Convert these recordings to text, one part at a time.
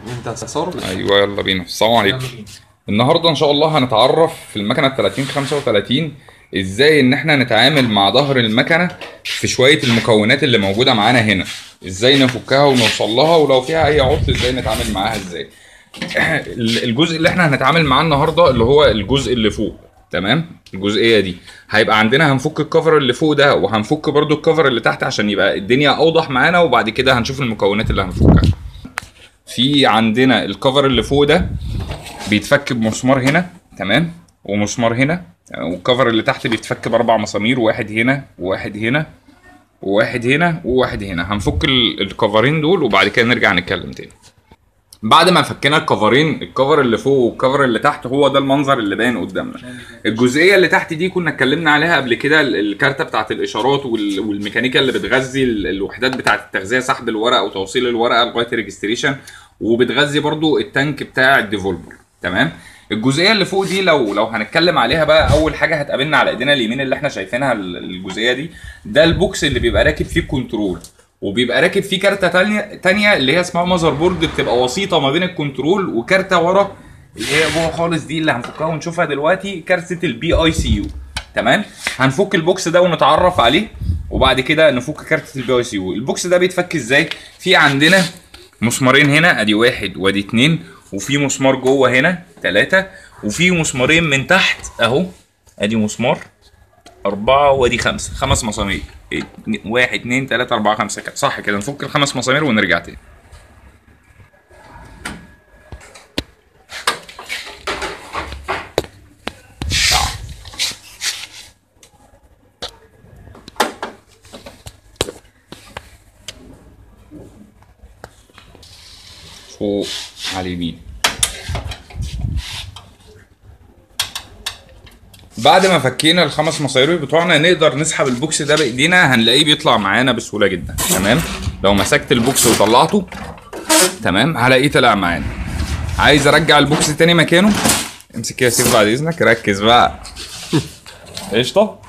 انت هتصور ايوه يلا بينا السلام عليكم يلا بينا. النهارده ان شاء الله هنتعرف في المكنه 30 35 ازاي ان احنا نتعامل مع ظهر المكنه في شويه المكونات اللي موجوده معانا هنا ازاي نفكها ونوصل لها ولو فيها اي عطل ازاي نتعامل معاها ازاي الجزء اللي احنا هنتعامل معاه النهارده اللي هو الجزء اللي فوق تمام الجزئيه دي هيبقى عندنا هنفك الكفر اللي فوق ده وهنفك برضو الكفر اللي تحت عشان يبقى الدنيا اوضح معانا وبعد كده هنشوف المكونات اللي هنفكها في عندنا الكفر اللي فوق ده بيتفك بمسمار هنا تمام ومسمار هنا تمام؟ والكفر اللي تحت بيتفك باربع مسامير واحد هنا وواحد هنا وواحد هنا وواحد هنا هنفك ال- الكفرين دول وبعد كده نرجع نتكلم تاني بعد ما فكينا الكفرين الكفر اللي فوق والكفر اللي تحت هو ده المنظر اللي باين قدامنا الجزئيه اللي تحت دي كنا اتكلمنا عليها قبل كده ال- الكارته بتاعت الاشارات وال- والميكانيكا اللي بتغذي ال- الوحدات بتاعت التغذيه سحب الورقه وتوصيل الورقه لغايه الريجستريشن وبتغذي برضو التانك بتاع الديفولبر تمام الجزئيه اللي فوق دي لو لو هنتكلم عليها بقى اول حاجه هتقابلنا على ايدينا اليمين اللي احنا شايفينها ال- الجزئيه دي ده البوكس اللي بيبقى راكب فيه الكنترول وبيبقى راكب فيه كارته تانية تانية اللي هي اسمها ماذر بورد بتبقى وسيطه ما بين الكنترول وكارته ورا اللي هي جوه خالص دي اللي هنفكها ونشوفها دلوقتي كارته البي اي سي يو تمام هنفك البوكس ده ونتعرف عليه وبعد كده نفك كارته البي اي سي يو البوكس ده بيتفك ازاي في عندنا مسمارين هنا ادي واحد وادي اتنين وفي مسمار جوه هنا تلاتة وفي مسمارين من تحت اهو ادي مسمار أربعة وادي خمسة خمس مسامير اتنين- واحد اتنين تلاتة أربعة خمسة كده صح كده نفك الخمس مسامير ونرجع تاني فوق على اليمين بعد ما فكينا الخمس مصاير بتوعنا نقدر نسحب البوكس ده بايدينا هنلاقيه بيطلع معانا بسهوله جدا تمام لو مسكت البوكس وطلعته تمام هلاقيه طلع معانا عايز ارجع البوكس تاني مكانه امسك كده يا سيف بعد اذنك ركز بقى قشطه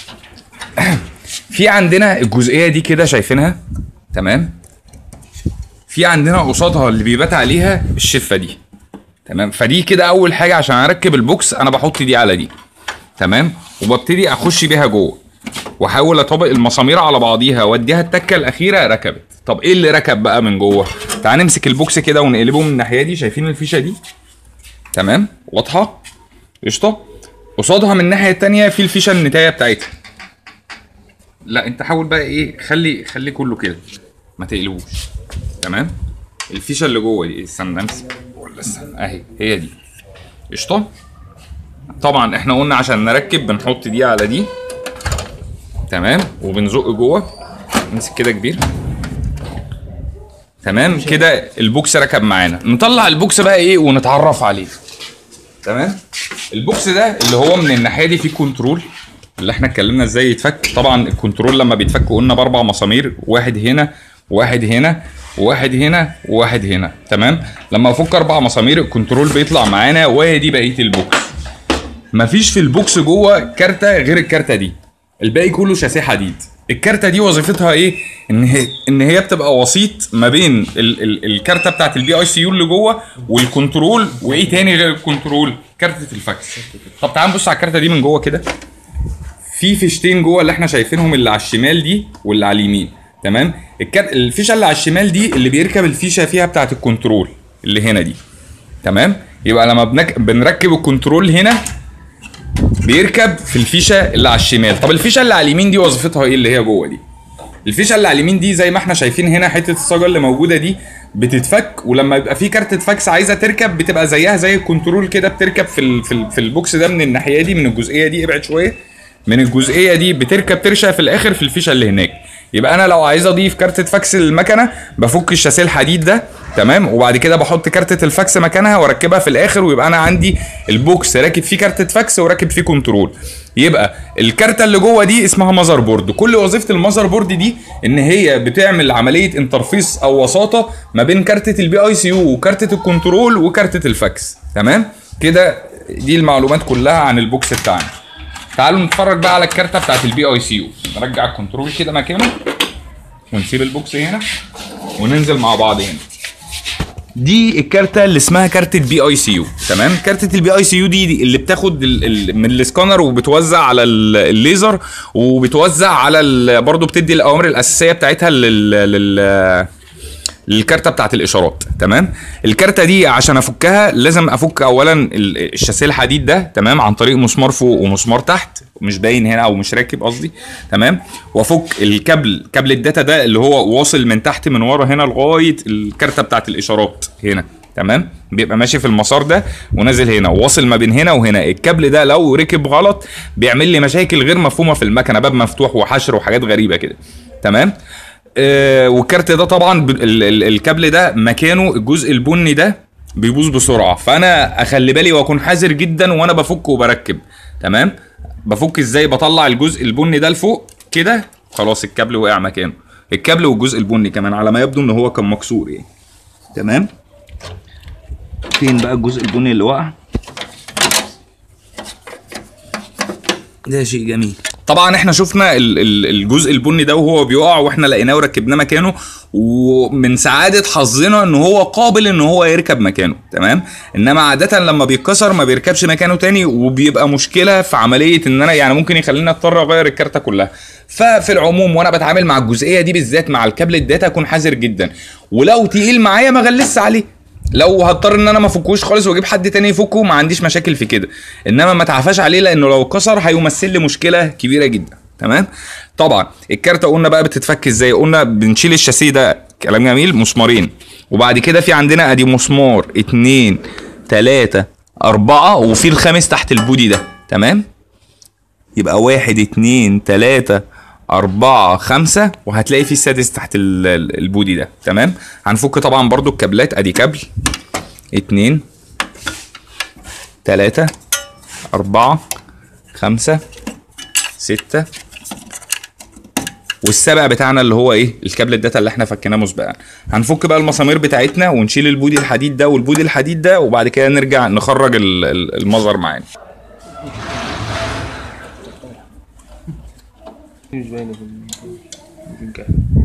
في عندنا الجزئيه دي كده شايفينها تمام في عندنا قصادها اللي بيبات عليها الشفه دي تمام فدي كده اول حاجه عشان اركب البوكس انا بحط دي على دي تمام وببتدي اخش بيها جوه واحاول اطبق المسامير على بعضيها واديها التكه الاخيره ركبت طب ايه اللي ركب بقى من جوه تعال نمسك البوكس كده ونقلبه من الناحيه دي شايفين الفيشه دي تمام واضحه قشطه قصادها من الناحيه التانية في الفيشه النتايه بتاعتها لا انت حاول بقى ايه خلي خلي كله كده ما تقلبوش تمام الفيشه اللي جوه دي استنى امسك ولا استنى اهي هي دي قشطه طبعا احنا قلنا عشان نركب بنحط دي على دي تمام وبنزق جوه نمسك كده كبير تمام كده البوكس ركب معانا نطلع البوكس بقى ايه ونتعرف عليه تمام البوكس ده اللي هو من الناحيه دي فيه كنترول اللي احنا اتكلمنا ازاي يتفك طبعا الكنترول لما بيتفك قلنا باربع مسامير واحد هنا واحد هنا وواحد هنا وواحد هنا تمام لما افك اربع مسامير الكنترول بيطلع معانا وهي دي بقيه البوكس مفيش في البوكس جوه كارته غير الكارته دي الباقي كله شاسيه حديد الكارته دي وظيفتها ايه ان هي ان هي بتبقى وسيط ما بين ال ال الكارته بتاعت البي اي سي يو اللي جوه والكنترول وايه تاني غير الكنترول كارته الفاكس طب تعال نبص على الكارته دي من جوه كده في فيشتين جوه اللي احنا شايفينهم اللي على الشمال دي واللي على اليمين تمام الكار... الفيشه اللي على الشمال دي اللي بيركب الفيشه فيها بتاعت الكنترول اللي هنا دي تمام يبقى لما بنك... بنركب الكنترول هنا بيركب في الفيشه اللي على الشمال طب الفيشه اللي على اليمين دي وظيفتها ايه اللي هي جوه دي الفيشه اللي على اليمين دي زي ما احنا شايفين هنا حته الصاجه اللي موجوده دي بتتفك ولما يبقى في كارت فاكس عايزه تركب بتبقى زيها زي الكنترول كده بتركب في ال في, ال في البوكس ده من الناحيه دي من الجزئيه دي ابعد شويه من الجزئيه دي بتركب ترشق في الاخر في الفيشه اللي هناك يبقى انا لو عايز اضيف كارتة فاكس للمكنه بفك الشاسيه الحديد ده تمام وبعد كده بحط كارتة الفاكس مكانها واركبها في الاخر ويبقى انا عندي البوكس راكب فيه كارتة فاكس وراكب فيه كنترول يبقى الكارتة اللي جوه دي اسمها ماذر بورد كل وظيفه الماذر بورد دي ان هي بتعمل عمليه انترفيس او وساطه ما بين كارتة البي اي سي يو وكارتة الكنترول وكارتة الفاكس تمام كده دي المعلومات كلها عن البوكس بتاعنا تعالوا نتفرج بقى على الكارته بتاعت البي اي سي يو نرجع الكنترول كده مكانه ونسيب البوكس هنا وننزل مع بعض هنا دي الكارته اللي اسمها كارته بي اي سي يو تمام كارته البي اي سي يو دي, دي اللي بتاخد ال ال من السكانر وبتوزع على ال- الليزر وبتوزع على ال- برضه بتدي الاوامر الاساسيه بتاعتها لل, لل للكارته بتاعت الاشارات تمام الكارته دي عشان افكها لازم افك اولا ال- الشاسيه الحديد ده تمام عن طريق مسمار فوق ومسمار تحت مش باين هنا او مش راكب قصدي تمام وافك الكابل كابل الداتا ده اللي هو واصل من تحت من ورا هنا لغايه الكارته بتاعت الاشارات هنا تمام بيبقى ماشي في المسار ده ونازل هنا واصل ما بين هنا وهنا الكابل ده لو ركب غلط بيعمل لي مشاكل غير مفهومه في المكنه باب مفتوح وحشر وحاجات غريبه كده تمام آه والكارت ده طبعا ب- ال- ال- الكابل ده مكانه الجزء البني ده بيبوظ بسرعه فانا اخلي بالي واكون حذر جدا وانا بفك وبركب تمام بفك ازاي بطلع الجزء البني ده لفوق كده خلاص الكابل وقع مكانه الكابل والجزء البني كمان على ما يبدو ان هو كان مكسور يعني تمام فين بقى الجزء البني اللي وقع ده شيء جميل طبعا احنا شفنا ال- ال- الجزء البني ده وهو بيقع واحنا لقيناه وركبناه مكانه ومن سعاده حظنا ان هو قابل ان هو يركب مكانه تمام انما عاده لما بيتكسر ما بيركبش مكانه تاني وبيبقى مشكله في عمليه ان انا يعني ممكن يخليني اضطر اغير الكارته كلها ففي العموم وانا بتعامل مع الجزئيه دي بالذات مع الكابل الداتا اكون حذر جدا ولو تقيل معايا ما غلسش عليه لو هضطر ان انا ما افكوش خالص واجيب حد تاني يفكه ما عنديش مشاكل في كده انما ما تعفاش عليه لانه لو اتكسر هيمثل لي مشكله كبيره جدا تمام طبعا الكارته قلنا بقى بتتفك ازاي قلنا بنشيل الشاسيه ده كلام جميل مسمارين وبعد كده في عندنا ادي مسمار اتنين تلاتة أربعة وفي الخامس تحت البودي ده تمام يبقى واحد اتنين تلاتة أربعة خمسة وهتلاقي في السادس تحت ال- ال- البودي ده تمام هنفك طبعا برضو الكابلات ادي كابل اتنين تلاتة أربعة خمسة ستة والسابع بتاعنا اللي هو ايه الكابل الداتا اللي احنا فكيناه مسبقا هنفك بقى المسامير بتاعتنا ونشيل البودي الحديد ده والبودي الحديد ده وبعد كده نرجع نخرج ال- ال- المظهر معانا مش باينه في الجنكة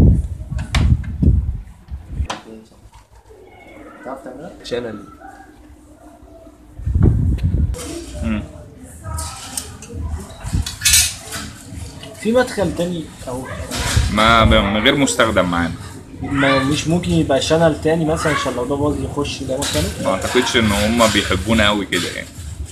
تعرف تعملها؟ شانل في مدخل تاني او ما من غير مستخدم معانا ما مش ممكن يبقى شانل تاني مثلا عشان لو ده باظ يخش ده مكانه ما اعتقدش ان هم بيحبونا قوي كده يعني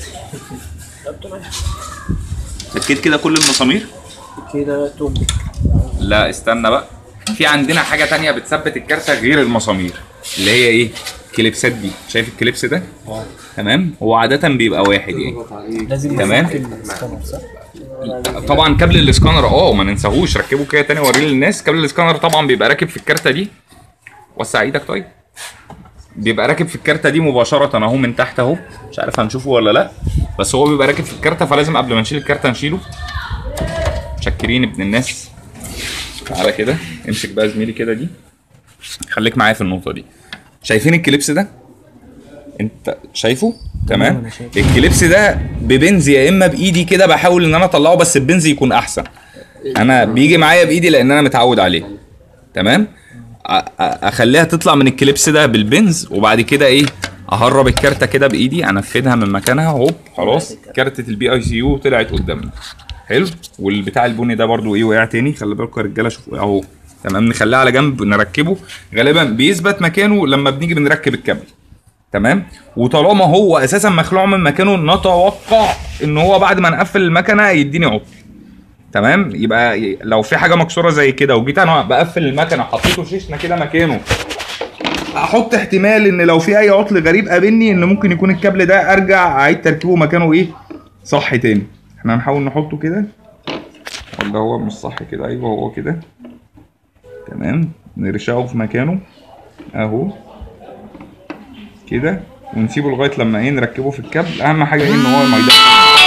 طب تمام. فكيت كده كل المسامير كده توم لا استنى بقى في عندنا حاجه تانية بتثبت الكارته غير المسامير اللي هي ايه كليبسات دي شايف الكليبس ده تمام هو عاده بيبقى واحد يعني لازم تمام. يفك السكانر صح؟ طبعا كابل الاسكانر اه ما ننساهوش ركبه كده تاني وريه للناس كابل الاسكانر طبعا بيبقى راكب في الكارته دي وسع ايدك طيب بيبقى راكب في الكارته دي مباشره اهو من تحت اهو مش عارف هنشوفه ولا لا بس هو بيبقى راكب في الكارته فلازم قبل ما نشيل الكارته نشيله متشكرين ابن الناس تعالى كده امسك بقى زميلي كده دي خليك معايا في النقطه دي شايفين الكليبس ده انت شايفه تمام أنا شايفه. الكليبس ده ببنز يا اما بايدي كده بحاول ان انا اطلعه بس البنز يكون احسن انا بيجي معايا بايدي لان انا متعود عليه تمام أ- أ- اخليها تطلع من الكليبس ده بالبنز وبعد كده ايه اهرب الكارته كده بايدي انفذها من مكانها هوب خلاص كارته البي اي سي يو طلعت قدامنا حلو والبتاع البني ده برضو ايه وقع تاني خلي بالكم يا رجاله شوفوا اهو تمام نخليه على جنب نركبه غالبا بيثبت مكانه لما بنيجي بنركب الكابل تمام وطالما هو اساسا مخلوع من مكانه نتوقع ان هو بعد ما نقفل المكنه يديني عطل تمام يبقى ي- لو في حاجه مكسوره زي كده وجيت انا بقفل المكنه حطيته شيشنا كده مكانه احط احتمال ان لو في اي عطل غريب قابلني ان ممكن يكون الكابل ده ارجع اعيد تركيبه مكانه ايه صح تاني احنا هنحاول نحطه كده ولا هو مش صح كده ايوه هو كده تمام نرشقه في مكانه اهو كده ونسيبه لغايه لما ايه نركبه في الكابل اهم حاجه ايه ان هو ما يدخل